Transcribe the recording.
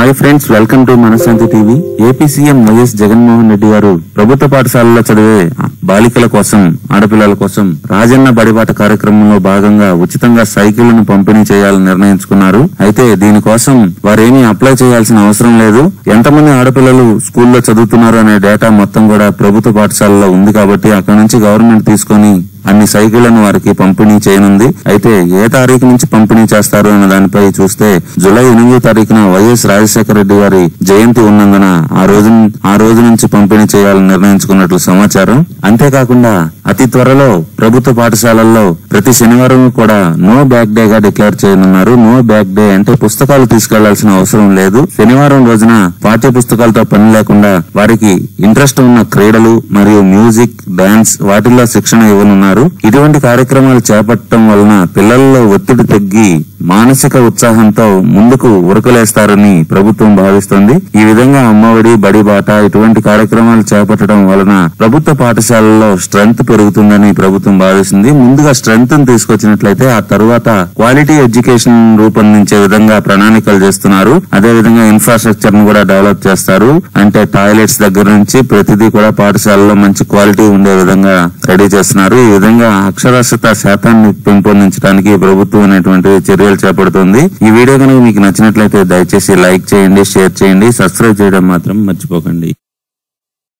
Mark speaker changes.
Speaker 1: hi friends welcome to Manashanti TV AP CM YS Jaganmohan Reddy garu ప్రభుత్వ పాఠశాలలో చదివే బాలికల కోసం ఆడపిల్లల కోసం రాజన్న బడిబాట కార్యక్రమంలో భాగంగా ఉచితంగా సైకిళ్లను పంపిణీ చేయాలని నిర్ణయించుకున్నారు అయితే దీనికోసం వారేమీ అప్లై చేయాల్సిన అవసరం లేదు ఎంతమంది ఆడపిల్లలు స్కూల్లో చదువుతున్నారు అనే డేటా మొత్తం కూడా ప్రభుత్వ పాఠశాలలో ఉంది కాబట్టి అక్కడ నుంచి గవర్నమెంట్ తీసుకొని అన్ని సైకిళ్లను వారికి పంపిణీ చేయనుంది అయితే ఏ తారీఖు నుంచి పంపిణీ చేస్తారు అన్న దానిపై చూస్తే జూలై ఎనిమిదో తారీఖున వైఎస్ రాజశేఖర రెడ్డి గారి జయంతి ఉన్నందున ఆ రోజు ఆ రోజు నుంచి పంపిణీ చేయాలని నిర్ణయించుకున్నట్లు సమాచారం అంతేకాకుండా అతి త్వరలో ప్రభుత్వ పాఠశాలల్లో ప్రతి శనివారం కూడా నో బ్యాక్ డే గా డిక్లేర్ చేయనున్నారు నో బ్యాక్ డే అంటే పుస్తకాలు తీసుకెళ్లాల్సిన అవసరం లేదు శనివారం రోజున పాఠ్య పుస్తకాలతో పని లేకుండా వారికి ఇంట్రెస్ట్ ఉన్న క్రీడలు మరియు మ్యూజిక్ డాన్స్ వాటిల్లో శిక్షణ ఇవ్వనున్నారు ఇటువంటి కార్యక్రమాలు చేపట్టడం వలన పిల్లల్లో ఒత్తిడి తగ్గి మానసిక ఉత్సాహంతో ముందుకు ఉరకలేస్తారని ప్రభుత్వం భావిస్తుంది ఈ విధంగా అమ్మఒడి బడి బాట ఇటువంటి కార్యక్రమాలు చేపట్టడం వలన ప్రభుత్వ పాఠశాలల్లో స్ట్రెంగ్త్ పెరుగుతుందని ప్రభుత్వం భావిస్తుంది ముందుగా స్ట్రెంగ్త్ తీసుకొచ్చినట్లయితే ఆ తరువాత క్వాలిటీ ఎడ్యుకేషన్ రూపొందించే విధంగా ప్రణాళికలు చేస్తున్నారు అదే విధంగా ఇన్ఫ్రాస్ట్రక్చర్ ను కూడా డెవలప్ చేస్తారు అంటే టాయిలెట్స్ దగ్గర నుంచి ప్రతిదీ కూడా పాఠశాలలో మంచి క్వాలిటీ ఉండే విధంగా రెడీ చేస్తున్నారు ఈ విధంగా అక్షరాస్యత శాతాన్ని పెంపొందించడానికి ప్రభుత్వం అనేటువంటి చర్యలు చేపడుతుంది ఈ వీడియో కనుక మీకు నచ్చినట్లయితే దయచేసి లైక్ చేయండి షేర్ చేయండి సబ్స్క్రైబ్ చేయడం మాత్రం మర్చిపోకండి